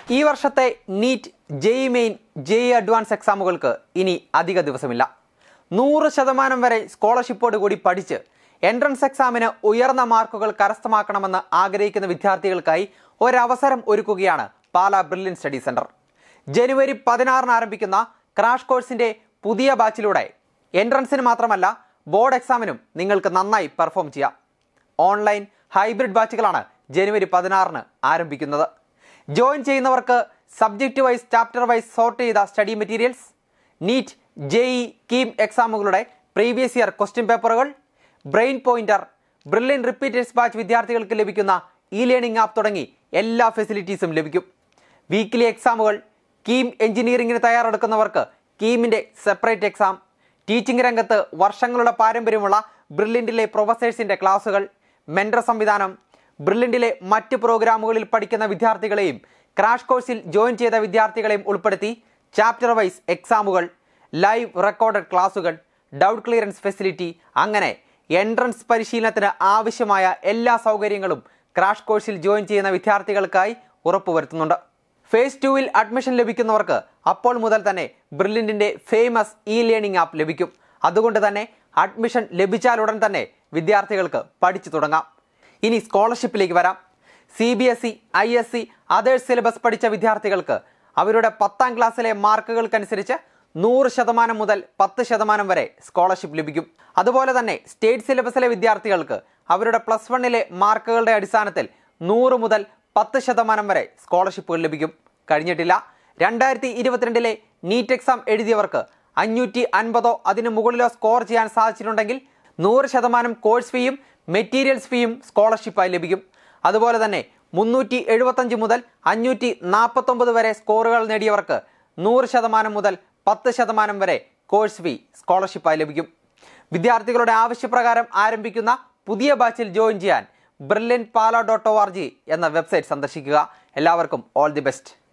ഈ വർഷത്തെ NEET JEE main JEE advance എക്സാമുകൾക്ക് ഇനി അധിക ദിവസമില്ല നൂറ് ശതമാനം വരെ സ്കോളർഷിപ്പോട് കൂടി പഠിച്ച് എൻട്രൻസ് എക്സാമിന് ഉയർന്ന മാർക്കുകൾ കരസ്ഥമാക്കണമെന്ന് ആഗ്രഹിക്കുന്ന വിദ്യാർത്ഥികൾക്കായി ഒരവസരം ഒരുക്കുകയാണ് പാലാ ബ്രില്യൻ സ്റ്റഡി സെന്റർ ജനുവരി പതിനാറിന് ആരംഭിക്കുന്ന ക്രാഷ് കോഴ്സിന്റെ പുതിയ ബാച്ചിലൂടെ എൻട്രൻസിന് മാത്രമല്ല ബോർഡ് എക്സാമിനും നിങ്ങൾക്ക് നന്നായി പെർഫോം ചെയ്യാം ഓൺലൈൻ ഹൈബ്രിഡ് ബാച്ചുകളാണ് ജനുവരി പതിനാറിന് ആരംഭിക്കുന്നത് ജോയിൻ ചെയ്യുന്നവർക്ക് subject wise chapter wise sort ചെയ്ത study materials NEET JEE KEAM എക്സാമുകളുടെ പ്രീവിയസ് ഇയർ ക്വസ്റ്റ്യൻ പേപ്പറുകൾ brain pointer Brilliant repeaters batch വിദ്യാർത്ഥികൾക്ക് ലഭിക്കുന്ന ഇ ലേണിംഗ് ആപ്പ് തുടങ്ങി എല്ലാ ഫെസിലിറ്റീസും ലഭിക്കും വീക്കിലി എക്സാമുകൾ കീം എഞ്ചിനീയറിംഗിന് തയ്യാറെടുക്കുന്നവർക്ക് കീമിന്റെ സെപ്പറേറ്റ് എക്സാം ടീച്ചിങ് രംഗത്ത് വർഷങ്ങളുടെ പാരമ്പര്യമുള്ള ബ്രില്യൻറ്റിലെ പ്രൊഫസേഴ്സിന്റെ ക്ലാസുകൾ മെൻഡർ സംവിധാനം ബ്രില്യൻറ്റിലെ മറ്റ് പ്രോഗ്രാമുകളിൽ പഠിക്കുന്ന വിദ്യാർത്ഥികളെയും ക്രാഷ് കോഴ്സിൽ ജോയിൻ ചെയ്ത വിദ്യാർത്ഥികളെയും ഉൾപ്പെടുത്തി ചാപ്റ്റർ വൈസ് എക്സാമുകൾ ലൈവ് റെക്കോർഡഡ് ക്ലാസുകൾ ഡൗട്ട് ക്ലിയറൻസ് ഫെസിലിറ്റി അങ്ങനെ എൻട്രൻസ് പരിശീലനത്തിന് ആവശ്യമായ എല്ലാ സൗകര്യങ്ങളും ക്രാഷ് കോഴ്സിൽ ജോയിൻ ചെയ്യുന്ന വിദ്യാർത്ഥികൾക്കായി ഉറപ്പുവരുത്തുന്നുണ്ട് ഫേസ് ടുവിൽ അഡ്മിഷൻ ലഭിക്കുന്നവർക്ക് അപ്പോൾ മുതൽ തന്നെ ബ്രില്യൻറ്റിൻ്റെ ഫേമസ് ഇ ലേണിംഗ് ആപ്പ് ലഭിക്കും അതുകൊണ്ട് തന്നെ അഡ്മിഷൻ ലഭിച്ചാലുടൻ തന്നെ വിദ്യാർത്ഥികൾക്ക് പഠിച്ചു തുടങ്ങാം ഇനി സ്കോളർഷിപ്പിലേക്ക് വരാം C B S E I S C others syllabus പഠിച്ച വിദ്യാർത്ഥികൾക്ക് അവരുടെ പത്താം ക്ലാസ്സിലെ മാർക്കുകൾക്കനുസരിച്ച് നൂറ് ശതമാനം മുതൽ പത്ത് ശതമാനം വരെ സ്കോളർഷിപ്പ് ലഭിക്കും അതുപോലെ തന്നെ സ്റ്റേറ്റ് സിലബസിലെ വിദ്യാർത്ഥികൾക്ക് അവരുടെ പ്ലസ് വണ്ണിലെ മാർക്കുകളുടെ അടിസ്ഥാനത്തിൽ നൂറ് മുതൽ പത്ത് ശതമാനം വരെ സ്കോളർഷിപ്പുകൾ ലഭിക്കും കഴിഞ്ഞിട്ടില്ല രണ്ടായിരത്തി ഇരുപത്തിരണ്ടിലെ നീറ്റ് എക്സാം എഴുതിയവർക്ക് അഞ്ഞൂറ്റി അൻപതോ അതിന് മുകളിലോ സ്കോർ ചെയ്യാൻ സാധിച്ചിട്ടുണ്ടെങ്കിൽ നൂറ് ശതമാനം കോഴ്സ് ഫീയും മെറ്റീരിയൽസ് ഫീയും സ്കോളർഷിപ്പായി ലഭിക്കും അതുപോലെ തന്നെ മുന്നൂറ്റി എഴുപത്തഞ്ച് മുതൽ അഞ്ഞൂറ്റി നാൽപ്പത്തൊമ്പത് വരെ സ്കോറുകൾ നേടിയവർക്ക് നൂറ് ശതമാനം മുതൽ പത്ത് ശതമാനം വരെ കോഴ്സ് ഫീ സ്കോളർഷിപ്പായി ലഭിക്കും വിദ്യാർത്ഥികളുടെ ആവശ്യപ്രകാരം ആരംഭിക്കുന്ന പുതിയ ബാച്ചിൽ ജോയിൻ ചെയ്യാൻ Brilliant Pala dot O R G എന്ന വെബ്സൈറ്റ് സന്ദർശിക്കുക എല്ലാവർക്കും ഓൾ ദി ബെസ്റ്റ്